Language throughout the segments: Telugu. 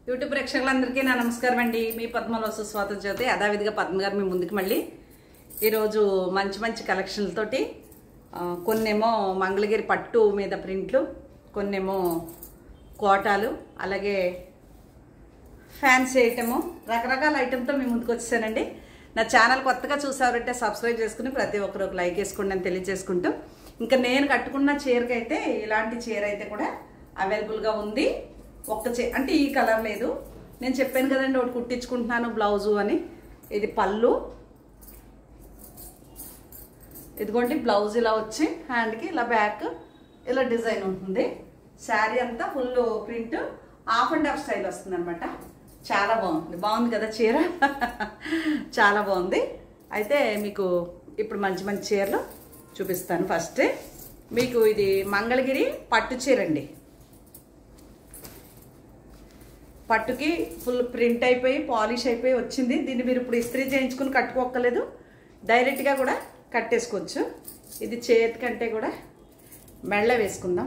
యూట్యూబ్ ప్రేక్షకులందరికీ నా నమస్కారం అండి మీ పద్మలో సుస్వాతం జ్యోతి యథావిధిగా పద్మ గారు మీ ముందుకు మళ్ళీ ఈరోజు మంచి మంచి కలెక్షన్లతోటి ఆ, కొన్నేమో మంగళగిరి పట్టు మీద ప్రింట్లు కొన్నేమో కోటాలు అలాగే ఫ్యాన్సీ ఐటము రకరకాల ఐటెంతో మీ ముందుకు వచ్చేసానండి నా ఛానల్ కొత్తగా చూసారంటే సబ్స్క్రైబ్ చేసుకుని ప్రతి ఒక్కరు ఒక లైక్ వేసుకోండి అని తెలియజేసుకుంటూ ఇంకా నేను కట్టుకున్న చీరకి అయితే ఇలాంటి చీర అయితే కూడా అవైలబుల్గా ఉంది ఒక్క చీర అంటే ఈ కలర్ లేదు నేను చెప్పాను కదండి ఒకటి కుట్టించుకుంటున్నాను బ్లౌజు అని ఇది పళ్ళు ఇదిగోండి బ్లౌజ్ ఇలా వచ్చి హ్యాండ్కి ఇలా బ్యాక్ ఇలా డిజైన్ ఉంటుంది శారీ అంతా full print half and half style వస్తుంది అనమాట చాలా బాగుంది బాగుంది కదా చీర చాలా బాగుంది అయితే మీకు ఇప్పుడు మంచి మంచి చీరలు చూపిస్తాను ఫస్ట్ మీకు ఇది మంగళగిరి పట్టు చీర అండి పట్టుకి ఫుల్ ప్రింట్ అయిపోయి పాలిష్ అయిపోయి వచ్చింది దీన్ని మీరు ఇప్పుడు ఇస్త్రీ చేయించుకుని కట్టుకోక్కర్లేదు డైరెక్ట్గా కూడా కట్టేసుకోవచ్చు ఇది చేతి కంటే కూడా మెళ్ళ వేసుకుందాం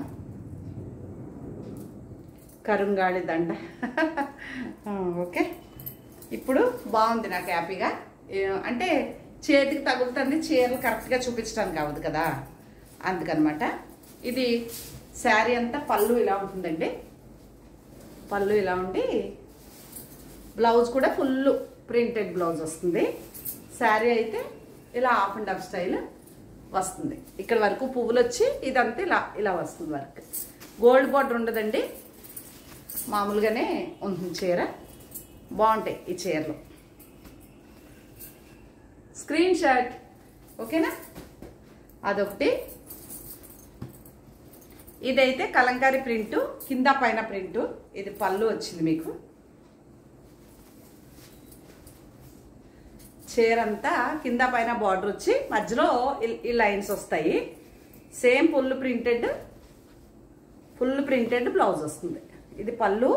కరుంగాళి దండ ఆ, ఓకే ఇప్పుడు బాగుంది నాకు హ్యాపీగా ఏ- అంటే చేతికి తగులుతుంది చీరలు కరెక్ట్గా చూపించడానికి అవ్వదు కదా అందుకనమాట ఇది శారీ అంతా పళ్ళు ఇలా ఉంటుందండి పళ్ళు ఇలా ఉండి బ్లౌజ్ కూడా ఫుల్ ప్రింటెడ్ బ్లౌజ్ వస్తుంది శారీ అయితే ఇలా హాఫ్ అండ్ హాఫ్ స్టైల్ వస్తుంది ఇక్కడ వరకు పువ్వులు వచ్చి ఇదంతా ఇలా ఇలా వస్తుంది వర్క్ గోల్డ్ బార్డర్ ఉండదండి మామూలుగానే ఉంటుంది చీర బాగుంటాయి ఈ చీరలు స్క్రీన్ షాట్ ఓకేనా అదొకటి ఇదైతే కలంకారీ ప్రింట్ కింద పైన ప్రింట్ ఇది పళ్ళు వచ్చింది మీకు చీర అంతా కింద పైన బార్డర్ వచ్చి మధ్యలో ఈ- ఈ లైన్స్ వస్తాయి same full printed full printed blouse వస్తుంది ఇది పళ్ళు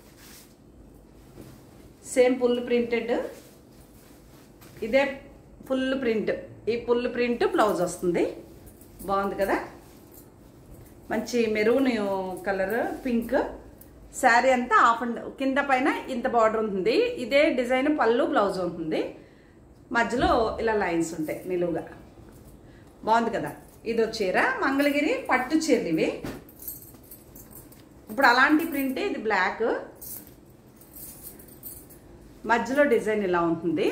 సేమ్ ఫుల్ ప్రింటెడ్ ఇదే ఫుల్ ప్రింట్ ఈ ఫుల్ ప్రింట్ బ్లౌజ్ వస్తుంది బాగుంది కదా మంచి మెరూన్ కలర్ పింక్ శారీ అంతా హాఫ్ అండ్ కింద పైన ఇంత బార్డర్ ఉంటుంది ఇదే డిజైన్ పళ్ళు బ్లౌజ్ ఉంటుంది మధ్యలో ఇలా లైన్స్ ఉంటాయి నిలువుగా బాగుంది కదా ఇది చీర మంగళగిరి పట్టు చీరలు ఇవి ఇప్పుడు అలాంటి ప్రింట్ ఇది బ్లాక్ మధ్యలో డిజైన్ ఇలా ఉంటుంది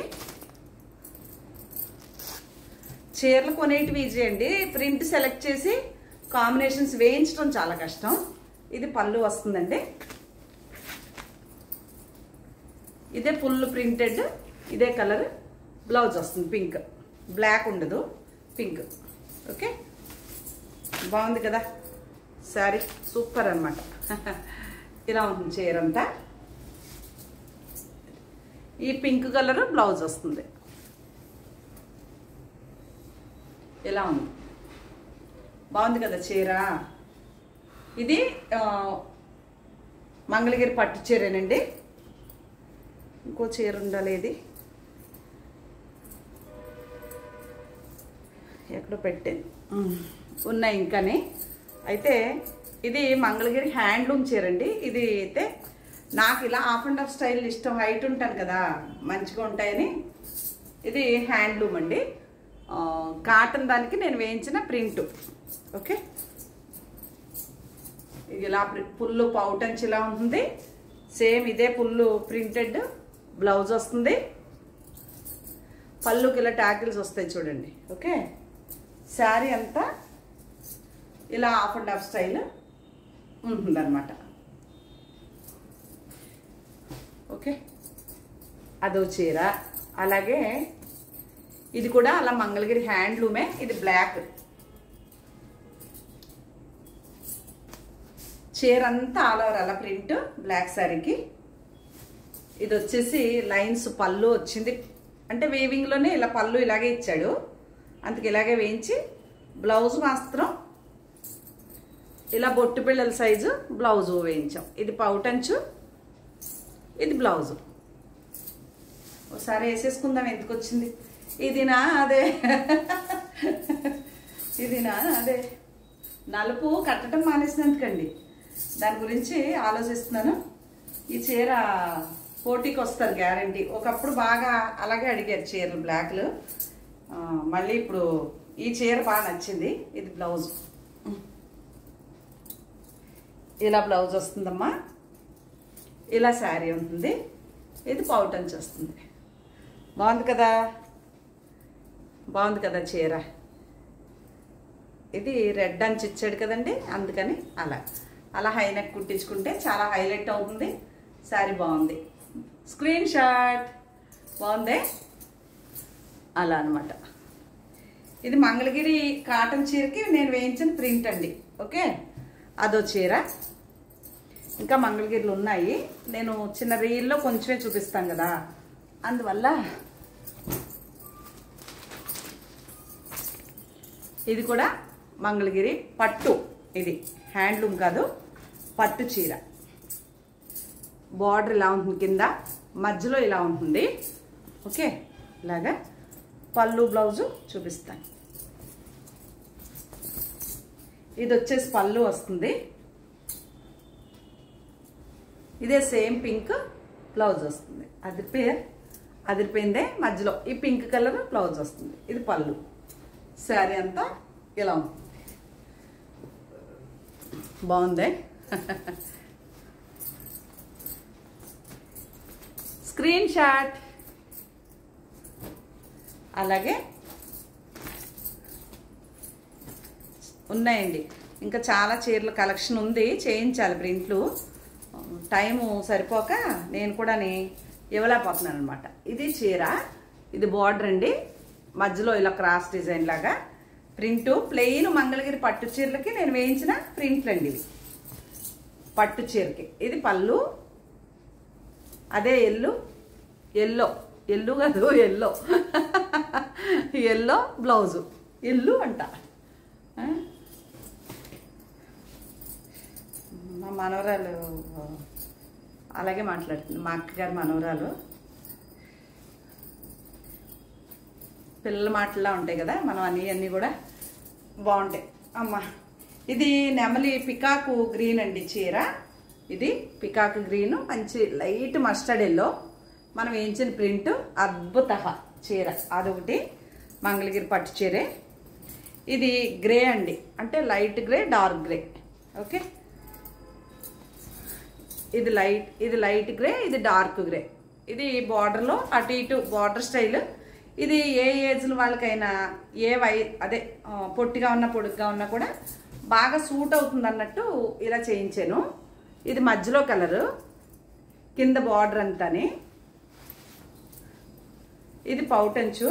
చీరలు కొనేటివి ఈజీ అండి ప్రింట్ సెలెక్ట్ చేసి కాంబినేషన్స్ వేయించడం చాలా కష్టం ఇది పళ్ళు వస్తుందండి ఇదే ఫుల్ ప్రింటెడ్ ఇదే కలర్ బ్లౌజ్ వస్తుంది పింక్ బ్లాక్ ఉండదు పింక్ ఓకే బాగుంది కదా శారీ సూపర్ అనమాట ఇలా ఉంటుంది చీర అంతా ఈ పింక్ కలర్ బ్లౌజ్ వస్తుంది ఇలా ఉంది బాగుంది కదా చీర ఇది ఆ, మంగళగిరి పట్టు చీరేనండి ఇంకో చీర ఉండాలి ఇది ఎక్కడో పెట్టాను ఉమ్, ఉన్నాయి ఇంకానే అయితే ఇది మంగళగిరి హ్యాండ్లూమ్ చీర అండి ఇది అయితే నాకు ఇలా హాఫ్ అండ్ హాఫ్ స్టైల్ ఇష్టం హైట్ ఉంటాను కదా మంచిగా ఉంటాయని ఇది హ్యాండ్లూమ్ అండి ఆ, కాటన్ దానికి నేను వేయించిన ప్రింట్ ఓకే ఇది ఇలా పుల్లు పౌటంచి ఇలా ఉంటుంది సేమ్ ఇదే పుల్లు ప్రింటెడ్ బ్లౌజ్ వస్తుంది పళ్ళుకి ఇలా ట్యాకిల్స్ వస్తాయి చూడండి ఓకే శారీ అంతా ఇలా హాఫ్ అండ్ హాఫ్ స్టైల్ ఉంటుందన్నమాట ఓకే అదో చీర అలాగే ఇది కూడా అలా మంగళగిరి హ్యాండ్లూమే ఇది బ్లాక్ చీర అంతా ఆల్ ఓవర్ అలా ప్రింట్ బ్లాక్ శారీకి ఇది వచ్చేసి లైన్స్ పళ్ళు వచ్చింది అంటే వేవింగ్లోనే ఇలా పళ్ళు ఇలాగే ఇచ్చాడు అందుకు ఇలాగే వేయించి బ్లౌజ్ మాత్రం ఇలా బొట్టు పిల్లల సైజు బ్లౌజ్ వేయించాం ఇది పౌటంచు ఇది బ్లౌజు ఒకసారి వేసేసుకుందాం ఎందుకు వచ్చింది ఇది నా అదే ఇది నా అదే నలుపు కట్టడం మానేసినందుకండి దాని గురించి ఆలోచిస్తున్నాను ఈ చీర పోటీకి వస్తారు గ్యారంటీ ఒకప్పుడు బాగా అలాగే అడిగారు చీరలు బ్లాక్లు ఆ, మళ్ళీ ఇప్పుడు ఈ చీర బాగా నచ్చింది ఇది బ్లౌజ్ ఇలా బ్లౌజ్ వస్తుందమ్మా ఇలా శారీ ఉంటుంది ఇది పౌటంచి వస్తుంది బాగుంది కదా బాగుంది కదా చీర ఇది రెడ్ అంచి ఇచ్చాడు కదండి అందుకని అలా అలా హై నెక్ కుట్టించుకుంటే చాలా హైలైట్ అవుతుంది శారీ బాగుంది స్క్రీన్ షాట్ బాగుందే అలా అన్నమాట ఇది మంగళగిరి కాటన్ చీరకి నేను వేయించిన ప్రింట్ అండి ఓకే అదో చీర ఇంకా మంగళగిరిలు ఉన్నాయి నేను చిన్న రీల్లో కొంచెమే చూపిస్తాను కదా అందువల్ల ఇది కూడా మంగళగిరి పట్టు ఇది హ్యాండ్లూమ్ కాదు పట్టు చీర బార్డర్ ఇలా ఉంటుంది కింద మధ్యలో ఇలా ఉంటుంది ఓకే ఇలాగా పళ్ళు బ్లౌజు చూపిస్తాను ఇది వచ్చేసి పళ్ళు వస్తుంది ఇదే సేమ్ పింక్ బ్లౌజ్ వస్తుంది అదిరిపోయే అదిరిపోయిందే మధ్యలో ఈ పింక్ కలర్ బ్లౌజ్ వస్తుంది ఇది పళ్ళు శారీ అంతా ఇలా ఉంది బాగుందే స్క్రీన్ షాట్ అలాగే ఉన్నాయండి ఇంకా చాలా చీరల కలెక్షన్ ఉంది చేయించాలి ప్రింట్లు టైము సరిపోక నేను కూడా ఇవ్వలేకపోతున్నాను అనమాట ఇది చీర ఇది బార్డర్ అండి మధ్యలో ఇలా క్రాస్ డిజైన్ లాగా ప్రింట్ ప్లెయిన్ మంగళగిరి పట్టు చీరలకి నేను వేయించిన ప్రింట్లు అండి ఇవి పట్టు చీరకి ఇది పళ్ళు అదే ఎల్లు ఎల్లో ఎల్లు కాదు ఎల్లో ఎల్లో బ్లౌజు ఎల్లు అంట ఆ? మా మనవరాలు అలాగే మాట్లాడుతుంది మా అక్కగారి మనవరాలు పిల్లల మాటలా ఉంటాయి కదా మనం అన్నీ అన్నీ కూడా బాగుంటాయి అమ్మ ఇది నెమలి పికాకు గ్రీన్ అండి చీర ఇది పికాకు గ్రీన్ మంచి లైట్ మస్టర్డ్ ఎల్లో మనం వేయించిన ప్రింట్ అద్భుత చీర అదొకటి మంగళగిరి పట్టు చీరే ఇది గ్రే అండి అంటే light grey dark grey okay ఇది లైట్ ఇది లైట్ గ్రే ఇది డార్క్ గ్రే ఇది బార్డర్లో అటు ఇటు బార్డర్ స్టైల్ ఇది ఏ ఏజ్ల వాళ్ళకైనా ఏ వై అదే ఆ, పొట్టిగా ఉన్న పొడుగ్గా ఉన్నా కూడా బాగా సూట్ అవుతుంది అన్నట్టు ఇలా చేయించాను ఇది మధ్యలో కలరు కింద బార్డర్ అంతాని ఇది పౌటంచు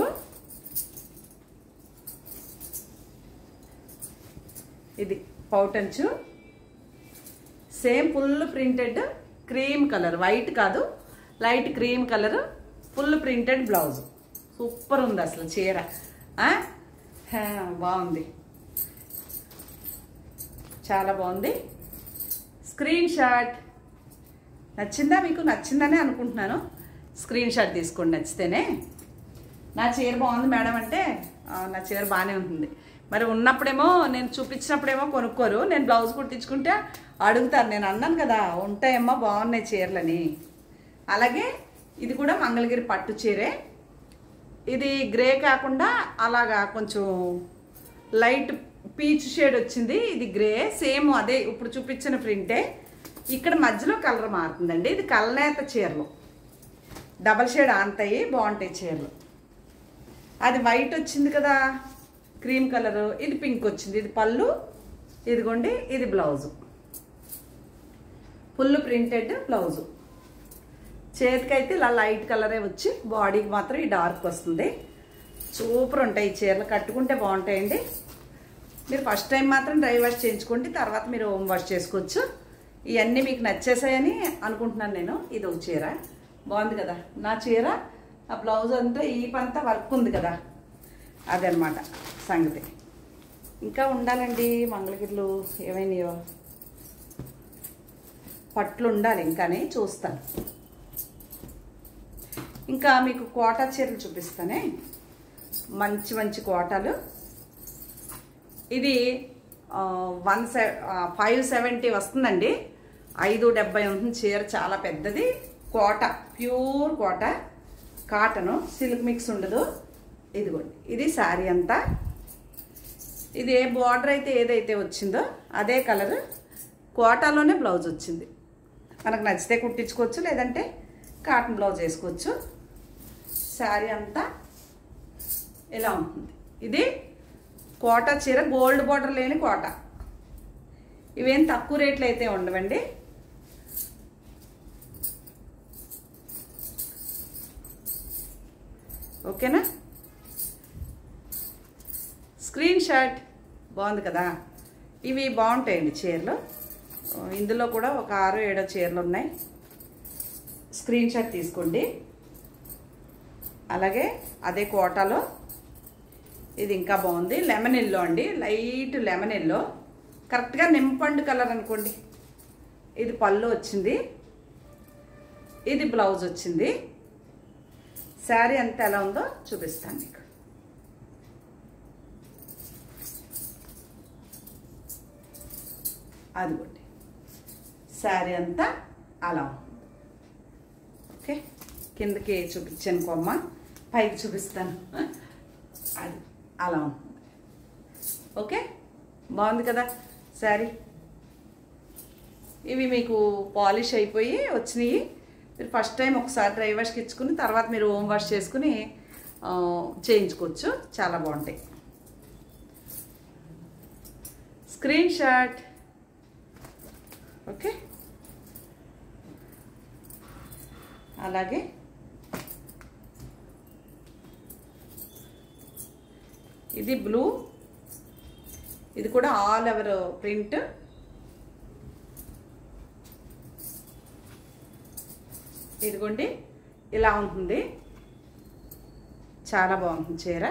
ఇది పౌటంచు same full printed cream colour white కాదు light cream colour full printed blouse super ఉంది అసలు చీర ఆ? హా, బాగుంది చాలా బాగుంది స్క్రీన్ షాట్ నచ్చిందా మీకు నచ్చిందనే అనుకుంటున్నాను స్క్రీన్ షాట్ తీసుకోండి నచ్చితేనే నా చీర బాగుంది మేడం అంటే "ఆ, నా చీర బాగానే ఉంటుంది మరి ఉన్నప్పుడేమో నేను చూపించినప్పుడేమో కొనుక్కోరు నేను బ్లౌజ్ కుట్టించుకుంటే అడుగుతారు నేను అన్నాను కదా ఉంటాయమ్మా బాగున్నాయి చీరలని అలాగే ఇది కూడా మంగళగిరి పట్టు చీరే ఇది గ్రే కాకుండా అలాగా కొంచెం లైట్ పీచ్ షేడ్ వచ్చింది ఇది గ్రే సేమ్ అదే ఇప్పుడు చూపించిన ప్రింటే ఇక్కడ మధ్యలో కలర్ మారుతుందండి ఇది కలనేత చీరలు డబల్ షేడ్ ఆంతాయి బాగుంటాయి చీరలు అది వైట్ వచ్చింది కదా క్రీమ్ కలర్ ఇది పింక్ వచ్చింది ఇది పళ్ళు ఇదిగోండి ఇది బ్లౌజు ఫుల్ ప్రింటెడ్ బ్లౌజు చేతికైతే ఇలా లైట్ కలరే వచ్చి బాడీకి మాత్రం ఈ డార్క్ వస్తుంది సూపర్ ఉంటాయి ఈ చీరలు కట్టుకుంటే బాగుంటాయండి మీరు ఫస్ట్ టైం మాత్రం డ్రై వాష్ చేయించుకోండి తర్వాత మీరు హోమ్ వాష్ చేసుకోవచ్చు ఇవన్నీ మీకు నచ్చేసాయని అనుకుంటున్నాను నేను ఇది ఒక చీర బాగుంది కదా నా చీర ఆ బ్లౌజ్ అంతా ఈ పంతా వర్క్ ఉంది కదా అదనమాట సంగతి ఇంకా ఉండాలండి మంగళగిరిలు ఏమైనాయో పట్లు ఉండాలి ఇంకానే చూస్తాను ఇంకా మీకు కోటా చీరలు చూపిస్తానే మంచి మంచి కోటాలు ఇది వన్ సె ఫైవ్ సెవెంటీ వస్తుందండి ఐదు డెబ్బై ఉంటుంది చీర చాలా పెద్దది Kota pure Kota cotton silk mix ఉండదు ఇదిగోండి ఇది శారీ అంతా ఇది ఏ బార్డర్ అయితే ఏదైతే వచ్చిందో అదే కలర్ కోటాలోనే బ్లౌజ్ వచ్చింది మనకు నచ్చితే కుట్టించుకోవచ్చు లేదంటే కాటన్ బ్లౌజ్ వేసుకోవచ్చు శారీ అంతా ఇలా ఉంటుంది ఇది కోట చీర గోల్డ్ బార్డర్ లేని కోట ఇవేం తక్కువ రేట్లు అయితే ఉండవండి ఓకేనా స్క్రీన్ షాట్ బాగుంది కదా ఇవి బాగుంటాయండి చీరలు ఇందులో కూడా ఒక ఆరు ఏడో చీరలు ఉన్నాయి స్క్రీన్ షాట్ తీసుకోండి అలాగే అదే కోటాలో ఇది ఇంకా బాగుంది లెమన్ ఎల్లో అండి లైట్ లెమన్ ఎల్లో కరెక్ట్గా నింపండు కలర్ అనుకోండి ఇది పళ్ళు వచ్చింది ఇది బ్లౌజ్ వచ్చింది శారీ అంతా ఎలా ఉందో చూపిస్తాను మీకు అదిగోండి శారీ అంతా అలా ఉంది ఓకే కిందకి చూపించాను కొమ్మ పైకి చూపిస్తాను అది అలా ఉంటుంది ఓకే బాగుంది కదా శారీ ఇవి మీకు పాలిష్ అయిపోయి వచ్చినాయి మీరు ఫస్ట్ టైం ఒకసారి డ్రై వాష్కి ఇచ్చుకుని తర్వాత మీరు హోమ్ వాష్ చేసుకుని ఆ, చేయించుకోవచ్చు చాలా బాగుంటాయి స్క్రీన్ షాట్ ఓకే అలాగే ఇది బ్లూ ఇది కూడా ఆల్ ఓవర్ ప్రింట్ ఇదిగోండి ఇలా ఉంటుంది చాలా బాగుంటుంది చీర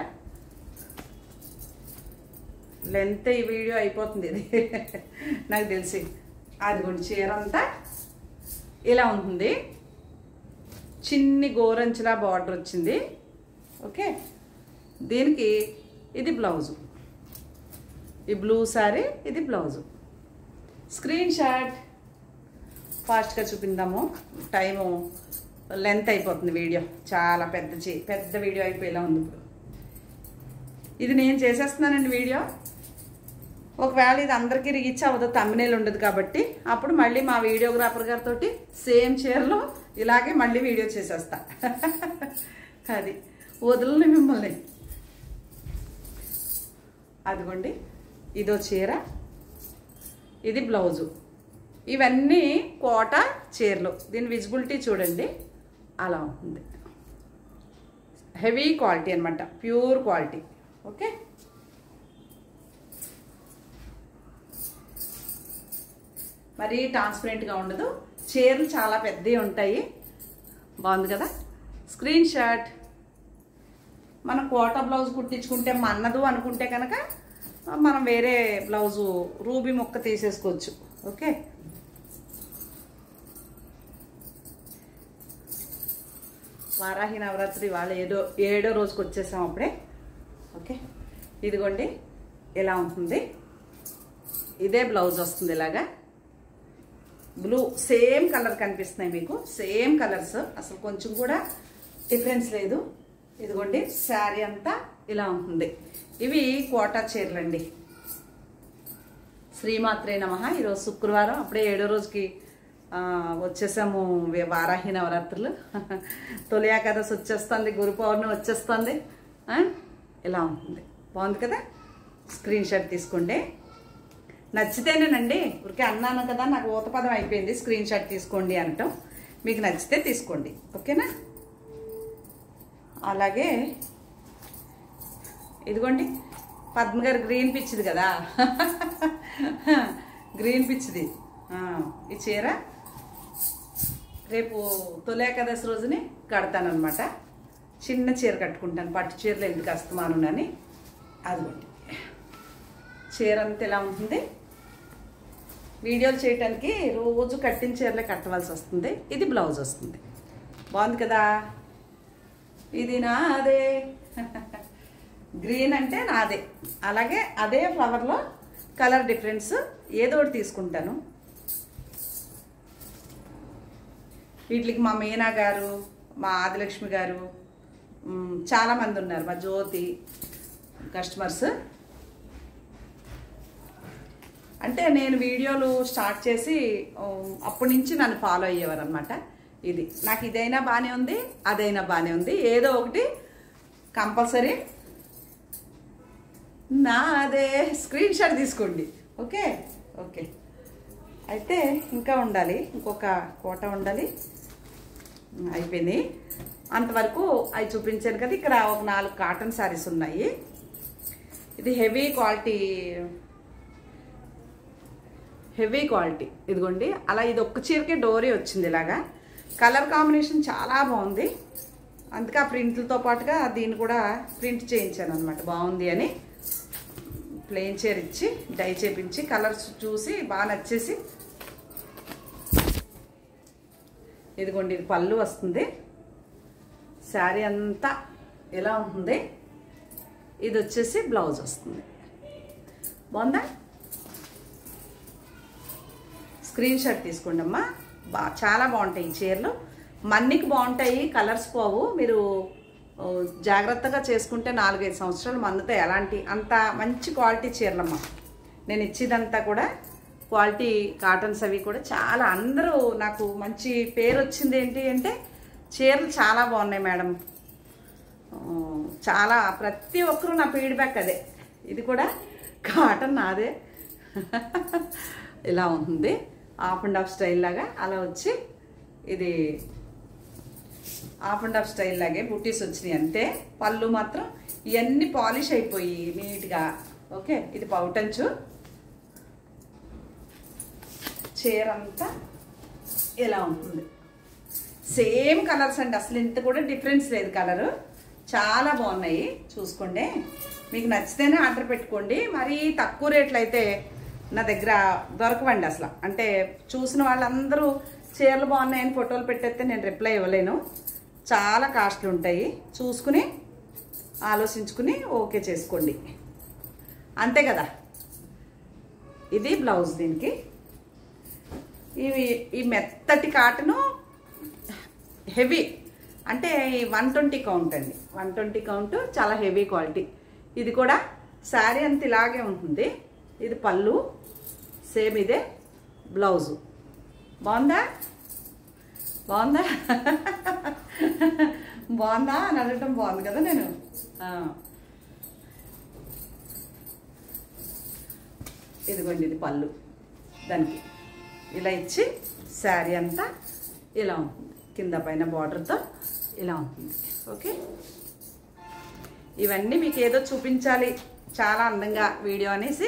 లెంత్ ఈ వీడియో అయిపోతుంది ఇది నాకు తెలిసి అదిగోండి చీర అంతా ఇలా ఉంటుంది చిన్ని గోరంచులా బార్డర్ వచ్చింది ఓకే దీనికి ఇది బ్లౌజు ఈ బ్లూ శారీ ఇది బ్లౌజు స్క్రీన్ షాట్ ఫాస్ట్గా చూపిందాము టైము లెంత్ అయిపోతుంది వీడియో చాలా పెద్ద చే- పెద్ద వీడియో అయిపోయేలా ఉంది ఇప్పుడు ఇది నేను చేసేస్తున్నానండి వీడియో ఒకవేళ ఇది అందరికీ రీచ్ అవ్వదు తమ్మినేలు ఉండదు కాబట్టి అప్పుడు మళ్ళీ మా వీడియోగ్రాఫర్ గారితో సేమ్ చీరలో ఇలాగే మళ్ళీ వీడియో చేసేస్తా అది వదలని మిమ్మల్ని అదిగోండి ఇదో చీర ఇది బ్లౌజు ఇవన్నీ కోట చీరలు దీని విజిబిలిటీ చూడండి అలా ఉంటుంది హెవీ క్వాలిటీ అనమాట ప్యూర్ క్వాలిటీ ఓకే మరి ట్రాన్స్పరెంట్గా ఉండదు చీరలు చాలా పెద్దవి ఉంటాయి బాగుంది కదా స్క్రీన్ షాట్ మనం కోట బ్లౌజ్ కుట్టించుకుంటే మన్నదు అనుకుంటే కనుక మనం వేరే బ్లౌజు రూబీ మొక్క తీసేసుకోవచ్చు ఓకే వారాహి నవరాత్రి వాళ్ళ ఏదో ఏడో రోజుకి వచ్చేసాం అప్పుడే ఓకే ఇదిగోండి ఇలా ఉంటుంది ఇదే బ్లౌజ్ వస్తుంది ఇలాగా బ్లూ సేమ్ కలర్ కనిపిస్తున్నాయి మీకు సేమ్ కలర్స్ అసలు కొంచెం కూడా డిఫరెన్స్ లేదు ఇదిగోండి శారీ అంతా ఇలా ఉంటుంది ఇవి కోటా చీరలండి శ్రీమాత్రే నమ ఈరోజు శుక్రవారం అప్పుడే ఏడో రోజుకి ఆ, వచ్చేసాము వే- వారాహి నవరాత్రులు తొలి ఏకాదశి వచ్చేస్తుంది గురు పౌర్ణమి వచ్చేస్తుంది ఆ? ఇలా ఉంటుంది బాగుంది కదా స్క్రీన్ షాట్ తీసుకోండి నచ్చితేనేనండి ఊరికే అన్నాను కదా నాకు ఊతపదం అయిపోయింది స్క్రీన్ షాట్ తీసుకోండి అనటం మీకు నచ్చితే తీసుకోండి ఓకేనా అలాగే ఇదిగోండి పద్మ గారు గ్రీన్ పిచ్చిది కదా గ్రీన్ పిచ్చిది ఆ, ఈ చీర రేపు తొలి ఏకాదశి రోజుని కడతానమాట చిన్న చీర కట్టుకుంటాను పట్టు చీరలు ఎందుకు వస్తున్నాను అని అదిగోండి చీర అంతా ఎలా ఉంటుంది వీడియోలు చేయటానికి రోజు కట్టిన చీరలే కట్టవలసి వస్తుంది ఇది బ్లౌజ్ వస్తుంది బాగుంది కదా ఇది నాదే గ్రీన్ అంటే నాదే అలాగే అదే ఫ్లవర్లో కలర్ డిఫరెన్స్ ఏదో ఒకటి తీసుకుంటాను వీటికి మా మీనా గారు మా ఆదిలక్ష్మి గారు మ్, చాలా మంది ఉన్నారు మా జ్యోతి కస్టమర్స్ అంటే నేను వీడియోలు స్టార్ట్ చేసి ఉమ్, అప్పటి నుంచి నన్ను ఫాలో అయ్యేవారు అనమాట ఇది నాకు ఇదైనా బాగానే ఉంది అదైనా బాగానే ఉంది ఏదో ఒకటి కంపల్సరీ నాదే స్క్రీన్ షాట్ తీసుకోండి ఓకే ఓకే అయితే ఇంకా ఉండాలి ఇంకొక కోట ఉండాలి ఉమ్, అయిపోయింది అంతవరకు అవి చూపించాను కదా ఇక్కడ ఒక నాలుగు కాటన్ శారీస్ ఉన్నాయి ఇది హెవీ క్వాలిటీ హెవీ క్వాలిటీ ఇదిగోండి అలా ఇది ఒక్క చీరకే డోరీ వచ్చింది ఇలాగా కలర్ కాంబినేషన్ చాలా బాగుంది అందుకే ఆ ప్రింట్లతో పాటుగా దీన్ని కూడా ప్రింట్ చేయించాను అనమాట బాగుంది అని ప్లెయిన్ చీర ఇచ్చి డై చేపించి కలర్స్ చూసి బాగా నచ్చేసి ఇదిగోండి ఇది పళ్ళు వస్తుంది శారీ అంతా ఎలా ఉంటుంది ఇది వచ్చేసి బ్లౌజ్ వస్తుంది బాగుందా స్క్రీన్ షాట్ తీసుకోండి అమ్మా బా చాలా బాగుంటాయి ఈ చీరలు మన్నికి బాగుంటాయి కలర్స్ పోవు మీరు ఓ, జాగ్రత్తగా చేసుకుంటే నాలుగైదు సంవత్సరాలు మన్నుతాయి అలాంటి అంత మంచి క్వాలిటీ చీరలమ్మా నేను ఇచ్చేదంతా కూడా క్వాలిటీ కాటన్స్ అవి కూడా చాలా అందరూ నాకు మంచి పేరు వచ్చింది ఏంటి అంటే చీరలు చాలా బాగున్నాయి మేడం ఆ, చాలా ప్రతి ఒక్కరూ నా ఫీడ్బ్యాక్ అదే ఇది కూడా కాటన్ నాదే ఇలా ఉంటుంది హాఫ్ అండ్ హాఫ్ స్టైల్ లాగా అలా వచ్చి ఇది హాఫ్ అండ్ హాఫ్ స్టైల్ లాగే బుట్టీస్ వచ్చినాయి అంతే పళ్ళు మాత్రం ఇవన్నీ పాలిష్ అయిపోయి నీట్గా ఓకే ఇది పౌటంచు చీర అంతా ఇలా ఉంటుంది సేమ్ కలర్స్ అండి అసలు ఇంత కూడా డిఫరెన్స్ లేదు కలరు చాలా బాగున్నాయి చూసుకోండి మీకు నచ్చితేనే ఆర్డర్ పెట్టుకోండి మరీ తక్కువ రేట్లు అయితే నా దగ్గర దొరకవండి అసలు అంటే చూసిన వాళ్ళందరూ చీరలు బాగున్నాయని ఫోటోలు పెట్టేస్తే నేను రిప్లై ఇవ్వలేను చాలా కాస్ట్లు ఉంటాయి చూసుకుని ఆలోచించుకుని ఓకే చేసుకోండి అంతే కదా ఇది బ్లౌజ్ దీనికి ఇవి ఈ మెత్తటి కాటను హెవీ అంటే వన్ ట్వంటీ కౌంట్ అండి వన్ ట్వంటీ కౌంట్ చాలా హెవీ క్వాలిటీ ఇది కూడా శారీ అంత ఇలాగే ఉంటుంది ఇది పళ్ళు సేమ్ ఇదే బ్లౌజు బాగుందా బాగుందా బాగుందా అని అనటం బాగుంది కదా నేను ఆ. ఇదిగోండి ఇది పళ్ళు దానికి ఇలా ఇచ్చి శారీ అంతా ఇలా ఉంటుంది కింద పైన బార్డర్తో ఇలా ఉంటుంది ఓకే ఇవన్నీ మీకు ఏదో చూపించాలి చాలా అందంగా వీడియో అనేసి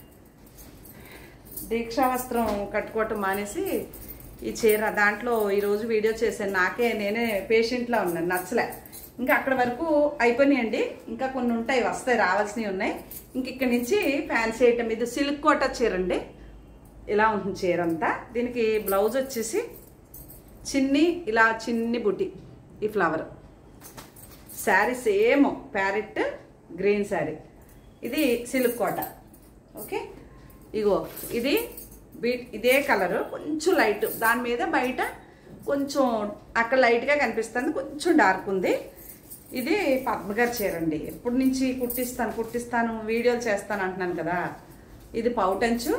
దీక్షా వస్త్రం కట్టుకోవటం మానేసి ఈ చీర దాంట్లో ఈరోజు వీడియో చేశాను నాకే నేనే పేషెంట్లా ఉన్నాను నచ్చలే ఇంకా అక్కడ వరకు అయిపోయినాయండి ఇంకా కొన్ని ఉంటాయి వస్తాయి రావాల్సినవి ఉన్నాయి ఇంక ఇక్కడి నుంచి ఫ్యాన్సీ ఐటమ్ ఇది సిల్క్ కోట చీర అండి ఇలా ఉంటుంది చీర అంతా దీనికి బ్లౌజ్ వచ్చేసి చిన్ని ఇలా చిన్ని బుట్టి ఈ flower sari same parrot green sari ఇది సిల్క్ కోట ఓకే ఇగో ఇది బీ ఇదే కలరు కొంచెం లైట్ దాని మీద బయట కొంచెం అక్కడ లైట్గా కనిపిస్తుంది కొంచెం డార్క్ ఉంది ఇది పద్మగారి చీర అండి ఎప్పటి నుంచి కుట్టిస్తాను కుట్టిస్తాను వీడియోలు చేస్తాను అంటున్నాను కదా ఇది పౌటంచు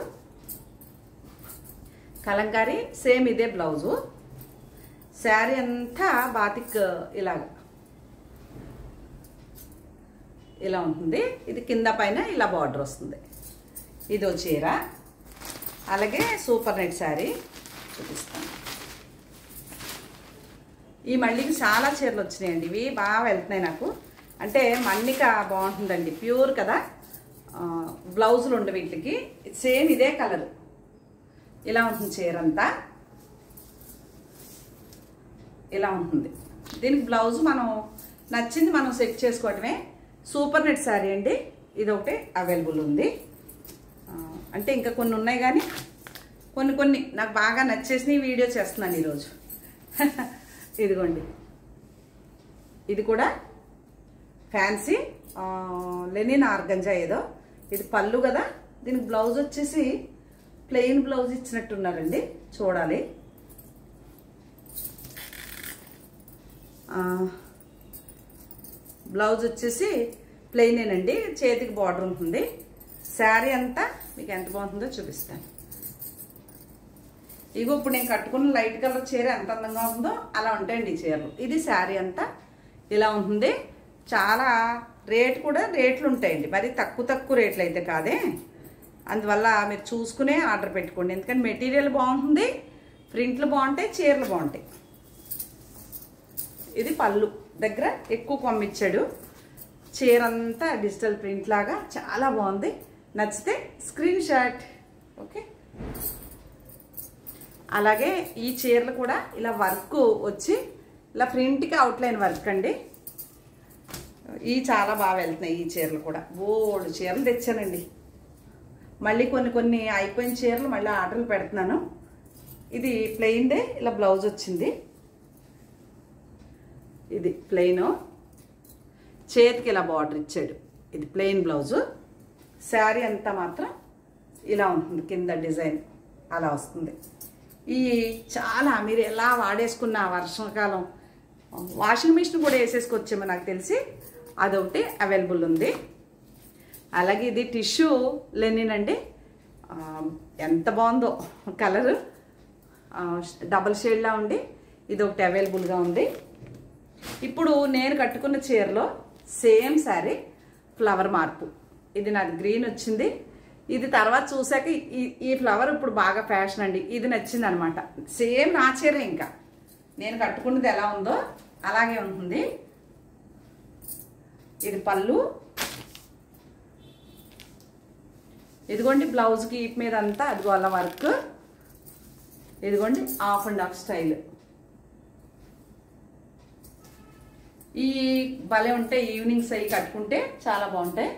కలంకారీ సేమ్ ఇదే బ్లౌజు శారీ అంతా బాతిక్ ఇలాగ ఇలా ఉంటుంది ఇది కింద పైన ఇలా బార్డర్ వస్తుంది ఇదో చీర అలాగే సూపర్ నెట్ శారీ చూపిస్తాను ఈ మళ్ళీకి చాలా చీరలు వచ్చినాయండి ఇవి బాగా వెళ్తున్నాయి నాకు అంటే మన్నిక బాగుంటుందండి ప్యూర్ కదా ఆ, బ్లౌజులు ఉండే వీటికి సేమ్ ఇదే కలర్ ఇలా ఉంటుంది చీర అంతా ఇలా ఉంటుంది దీనికి బ్లౌజ్ మనం నచ్చింది మనం సెట్ చేసుకోవటమే సూపర్ నెట్ శారీ అండి ఇది ఒకటి అవైలబుల్ ఉంది ఆ, అంటే ఇంకా కొన్ని ఉన్నాయి కానీ కొన్ని కొన్ని నాకు బాగా నచ్చేసినవి వీడియో చేస్తున్నాను ఈరోజు ఇదిగోండి ఇది కూడా ఫ్యాన్సీ ఆ, లెనిన్ ఆర్గంజా ఏదో ఇది పళ్ళు కదా దీనికి బ్లౌజ్ వచ్చేసి ప్లెయిన్ బ్లౌజ్ ఇచ్చినట్టున్నారండి చూడాలి బ్లౌజ్ వచ్చేసి ప్లెయినేనండి చేతికి బార్డర్ ఉంటుంది శారీ అంతా మీకు ఎంత బాగుంటుందో చూపిస్తాను ఇగో ఇప్పుడు నేను కట్టుకున్న లైట్ కలర్ చీర ఎంత అందంగా ఉందో అలా ఉంటాయండి ఈ చీరలు ఇది శారీ అంతా ఇలా ఉంటుంది చాలా రేట్ కూడా రేట్లు ఉంటాయండి మరి తక్కువ తక్కువ రేట్లు అయితే కాదే అందువల్ల మీరు చూసుకునే ఆర్డర్ పెట్టుకోండి ఎందుకంటే మెటీరియల్ బాగుంటుంది ప్రింట్లు బాగుంటాయి చీరలు బాగుంటాయి ఇది పళ్ళు దగ్గర ఎక్కువ పంపించాడు చీర అంతా డిజిటల్ ప్రింట్ లాగా చాలా బాగుంది నచ్చితే స్క్రీన్ షాట్ ఓకే అలాగే ఈ చీరలు కూడా ఇలా వర్క్ వచ్చి ఇలా ప్రింట్కి అవుట్లైన్ వర్క్ అండి ఈ చాలా బాగా వెళ్తున్నాయి ఈ చీరలు కూడా బోల్డ్ చీరలు తెచ్చానండి మళ్ళీ కొన్ని కొన్ని అయిపోయిన చీరలు మళ్ళీ ఆర్డర్లు పెడుతున్నాను ఇది ప్లెయిన్దే ఇలా బ్లౌజ్ వచ్చింది ఇది ప్లెయిన్ చేతికి ఇలా బార్డర్ ఇచ్చాడు ఇది ప్లెయిన్ బ్లౌజు శారీ అంతా మాత్రం ఇలా ఉంటుంది కింద డిజైన్ అలా వస్తుంది ఈ చాలా మీరు ఎలా వాడేసుకున్న వర్షాకాలం వాషింగ్ మిషన్ కూడా వేసేసుకొచ్చేమో నాకు తెలిసి అదొకటి అవైలబుల్ ఉంది అలాగే ఇది టిష్యూ లెనిన్ అండి ఆ, ఎంత బాగుందో కలరు డబల్ షేడ్లా ఉండి ఇది ఒకటి అవైలబుల్గా ఉంది ఇప్పుడు నేను కట్టుకున్న చీరలో సేమ్ శారీ ఫ్లవర్ మార్పు ఇది నాది గ్రీన్ వచ్చింది ఇది తర్వాత చూసాక ఈ ఈ ఫ్లవర్ ఇప్పుడు బాగా ఫ్యాషన్ అండి ఇది నచ్చింది అనమాట సేమ్ నా చీర ఇంకా నేను కట్టుకున్నది ఎలా ఉందో అలాగే ఉంటుంది ఇది పళ్ళు ఇదిగోండి బ్లౌజ్కి ఈప్ మీద అంతా అదిగో అలా వర్క్ ఇదిగోండి ఆఫ్ అండ్ ఆఫ్ స్టైల్ ఈ భలే ఉంటాయి ఈవినింగ్స్ అవి కట్టుకుంటే చాలా బాగుంటాయి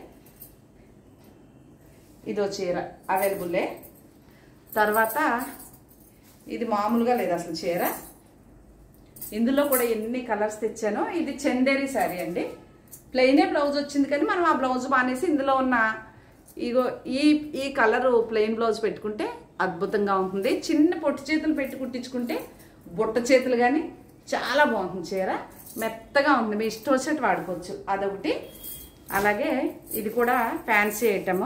ఇదో చీర అవైలబుల్లే తర్వాత ఇది మామూలుగా లేదు అసలు చీర ఇందులో కూడా ఎన్ని కలర్స్ తెచ్చానో ఇది చందేరి శారీ అండి ప్లెయినే బ్లౌజ్ వచ్చింది కానీ మనం ఆ బ్లౌజ్ మానేసి ఇందులో ఉన్న ఇగో ఈ ఈ కలరు ప్లెయిన్ బ్లౌజ్ పెట్టుకుంటే అద్భుతంగా ఉంటుంది చిన్న పొట్టి చేతులు పెట్టి కుట్టించుకుంటే బుట్ట చేతులు కానీ చాలా బాగుంటుంది చీర మెత్తగా ఉంది మీ ఇష్టం వచ్చినట్టు వాడుకోవచ్చు అదొకటి అలాగే ఇది కూడా ఫ్యాన్సీ ఐటము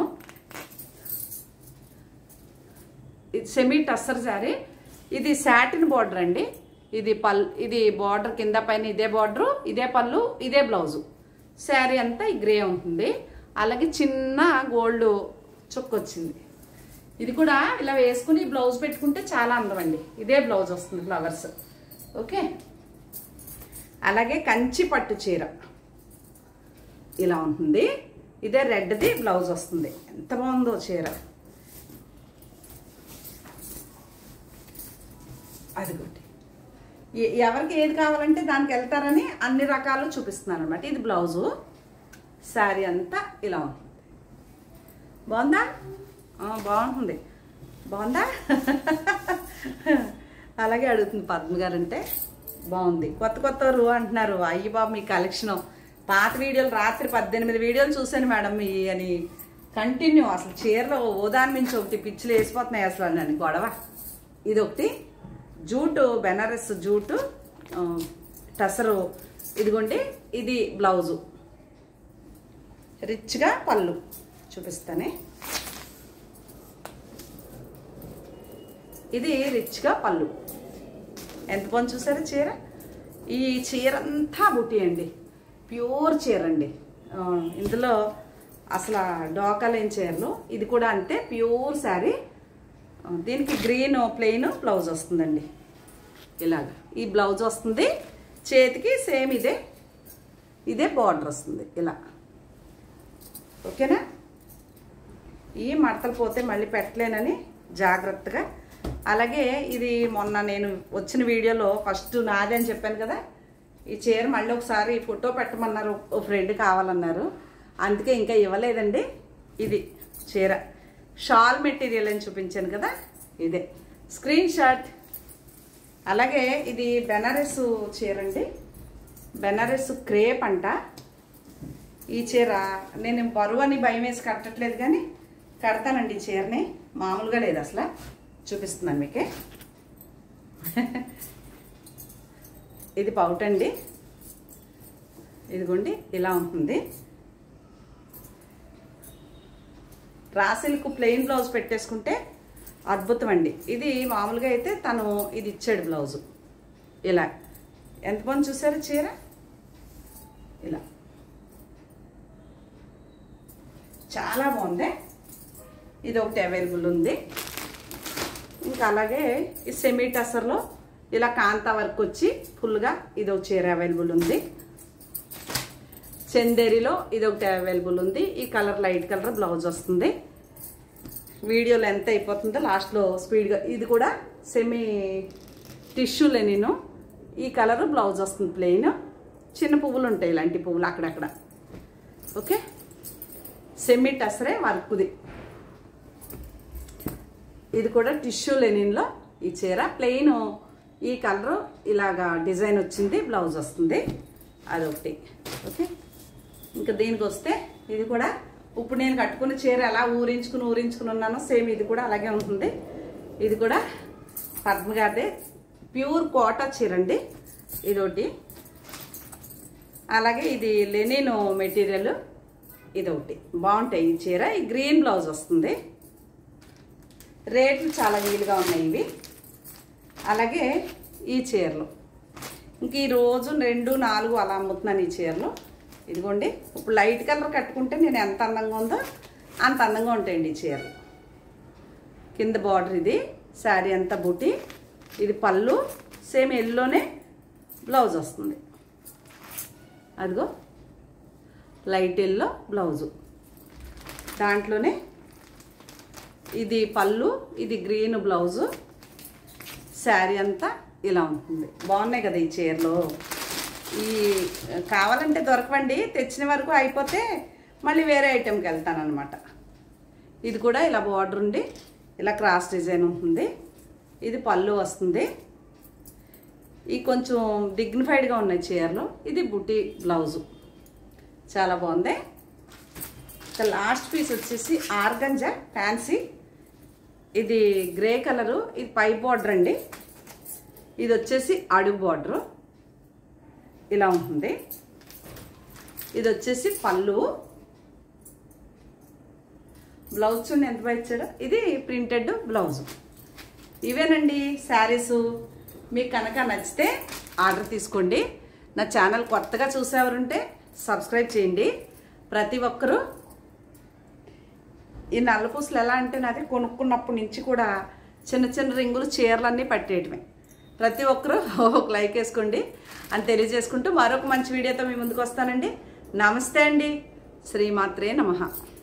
ఇది సెమీ టస్సర్ శారీ ఇది సాటిన్ బార్డర్ అండి ఇది పల్ ఇది బార్డర్ కింద పైన ఇదే బార్డరు ఇదే పళ్ళు ఇదే బ్లౌజు శారీ అంతా ఈ గ్రే ఉంటుంది అలాగే చిన్న గోల్డ్ చుక్క వచ్చింది ఇది కూడా ఇలా వేసుకుని బ్లౌజ్ పెట్టుకుంటే చాలా అందం అండి ఇదే బ్లౌజ్ వస్తుంది ఫ్లవర్స్ ఓకే అలాగే కంచి పట్టు చీర ఇలా ఉంటుంది ఇదే రెడ్ది బ్లౌజ్ వస్తుంది ఎంత బాగుందో చీర అదిగోటి ఎ- ఎవరికి ఏది కావాలంటే దానికి వెళ్తారని అన్ని రకాలు చూపిస్తున్నాను అనమాట ఇది బ్లౌజు శారీ అంతా ఇలా ఉంటుంది బాగుందా ఆ, బాగుంటుంది బాగుందా అలాగే అడుగుతుంది పద్మ గారు అంటే బాగుంది కొత్త కొత్త రూ అంటున్నారు అయ్యి బాబు మీ కలెక్షన్ పాత వీడియోలు రాత్రి పద్దెనిమిది వీడియోలు చూశాను మేడం మీ అని కంటిన్యూ అసలు చీరలో ఓదాని మించి ఒకటి పిచ్చిలు వేసిపోతున్నాయి అసలు నన్ను గొడవ ఇది ఒకటి జూటు బెనారస్ జూటు ఆ, టసరు ఇదిగోండి ఇది బ్లౌజు రిచ్గా పళ్ళు చూపిస్తానే ఇది రిచ్గా పళ్ళు ఎంత బాగుంది చూసారా చీర ఈ చీర అంతా బుట్టి అండి ప్యూర్ చీర అండి ఆ, ఇందులో అసలు డోకా లేని చీరలు ఇది కూడా అంతే ప్యూర్ శారీ ఆ, దీనికి గ్రీన్ ప్లెయిన్ బ్లౌజ్ వస్తుందండి ఇలాగ ఈ బ్లౌజ్ వస్తుంది చేతికి సేమ్ ఇదే ఇదే బార్డర్ వస్తుంది ఇలా ఓకేనా ఈ మడతలు పోతే మళ్ళీ పెట్టలేనని జాగ్రత్తగా అలాగే ఇది మొన్న నేను వచ్చిన వీడియోలో ఫస్ట్ నాదే అని చెప్పాను కదా ఈ చీర మళ్ళీ ఒకసారి ఫోటో పెట్టమన్నారు ఓ ఫ్రెండ్ కావాలన్నారు అందుకే ఇంకా ఇవ్వలేదండి ఇది చీర షాల్ మెటీరియల్ అని చూపించాను కదా ఇదే స్క్రీన్ షాట్ అలాగే ఇది బెనారస్ చీర అండి బెనారస్ క్రేప్ అంట ఈ చీర నేను బరువు అని భయం వేసి కట్టట్లేదు కానీ కడతానండి ఈ చీరని మామూలుగా లేదు అసలు చూపిస్తున్నాను మీకే ఇది పౌట్ అండి ఇదిగోండి ఇలా ఉంటుంది రా సిల్క్ ప్లెయిన్ బ్లౌజ్ పెట్టేసుకుంటే అద్భుతం అండి ఇది మామూలుగా అయితే తను ఇది ఇచ్చాడు బ్లౌజు ఇలా ఎంతమంది చూసారు చీర ఇలా చాలా బాగుంది ఇది ఒకటి అవైలబుల్ ఉంది ఇంకా అలాగే ఈ సెమీ టసర్లో ఇలా కాంతా వర్క్ వచ్చి ఫుల్గా ఇది ఒక చీర అవైలబుల్ ఉంది చందేరిలో ఇది ఒకటి అవైలబుల్ ఉంది ఈ కలర్ లైట్ కలర్ బ్లౌజ్ వస్తుంది వీడియోలో ఎంత అయిపోతుందో లాస్ట్లో స్పీడ్గా ఇది కూడా సెమీ టిష్యూ లెనిను ఈ కలర్ బ్లౌజ్ వస్తుంది ప్లెయిన్ చిన్న పువ్వులు ఉంటాయి ఇలాంటి పువ్వులు అక్కడక్కడ ఓకే సెమీ టసరే వర్క్ది ఇది కూడా టిష్యూ లెనిన్లో ఈ చీర ప్లెయిన్ ఈ కలర్ ఇలాగా డిజైన్ వచ్చింది బ్లౌజ్ వస్తుంది అదొకటి ఓకే ఇంకా దీనికి వస్తే ఇది కూడా ఇప్పుడు నేను కట్టుకున్న చీర ఎలా ఊరించుకుని ఊరించుకుని ఉన్నానో సేమ్ ఇది కూడా అలాగే ఉంటుంది ఇది కూడా పద్మ గారిదే ప్యూర్ కోటా చీర అండి ఇదొకటి అలాగే ఇది లెనిన్ మెటీరియల్ ఇదొకటి బాగుంటాయి ఈ చీర ఈ గ్రీన్ బ్లౌజ్ వస్తుంది రేట్లు చాలా వీలుగా ఉన్నాయి ఇవి అలాగే ఈ చీరలు ఇంక ఈ రోజు రెండు నాలుగు అలా అమ్ముతున్నాను ఈ చీరలు ఇదిగోండి ఇప్పుడు లైట్ కలర్ కట్టుకుంటే నేను ఎంత అందంగా ఉందో అంత అందంగా ఉంటాయండి ఈ చీరలు కింద బార్డర్ ఇది శారీ అంతా బూటీ ఇది పళ్ళు సేమ్ ఎల్లోనే బ్లౌజ్ వస్తుంది అదిగో లైట్ ఎల్లో బ్లౌజు దాంట్లోనే ఇది పళ్ళు ఇది గ్రీన్ బ్లౌజు శారీ అంతా ఇలా ఉంటుంది బాగున్నాయి కదా ఈ చీరలు ఈ కావాలంటే దొరకవండి తెచ్చిన వరకు అయిపోతే మళ్ళీ వేరే ఐటెంకి వెళ్తాను అనమాట ఇది కూడా ఇలా బార్డర్ ఉండి ఇలా క్రాస్ డిజైన్ ఉంటుంది ఇది పళ్ళు వస్తుంది ఈ కొంచెం డిగ్నిఫైడ్గా ఉన్నాయి చీరలు ఇది బుటీ బ్లౌజు చాలా బాగుంది ఇక లాస్ట్ పీస్ వచ్చేసి ఆర్గంజా ఫ్యాన్సీ ఇది గ్రే కలరు ఇది పై బార్డర్ అండి ఇది వచ్చేసి అడుగు బార్డరు ఇలా ఉంటుంది ఇది వచ్చేసి పళ్ళు బ్లౌజ్ చూడండి ఎంత బాగా ఇచ్చాడో ఇది ప్రింటెడ్ బ్లౌజ్ ఇవేనండి శారీసు మీకు కనుక నచ్చితే ఆర్డర్ తీసుకోండి నా ఛానల్ కొత్తగా చూసేవారుంటే సబ్స్క్రైబ్ చేయండి ప్రతి ఒక్కరూ ఈ నల్లపూసలు ఎలా అంటే నాది కొనుక్కున్నప్పటి నుంచి కూడా చిన్న చిన్న రింగులు చీరలన్నీ పట్టేయటమే ప్రతి ఒక్కరూ ఒక లైక్ వేసుకోండి అని తెలియజేసుకుంటూ మరొక మంచి వీడియోతో మీ ముందుకు వస్తానండి నమస్తే అండి శ్రీమాత్రే నమః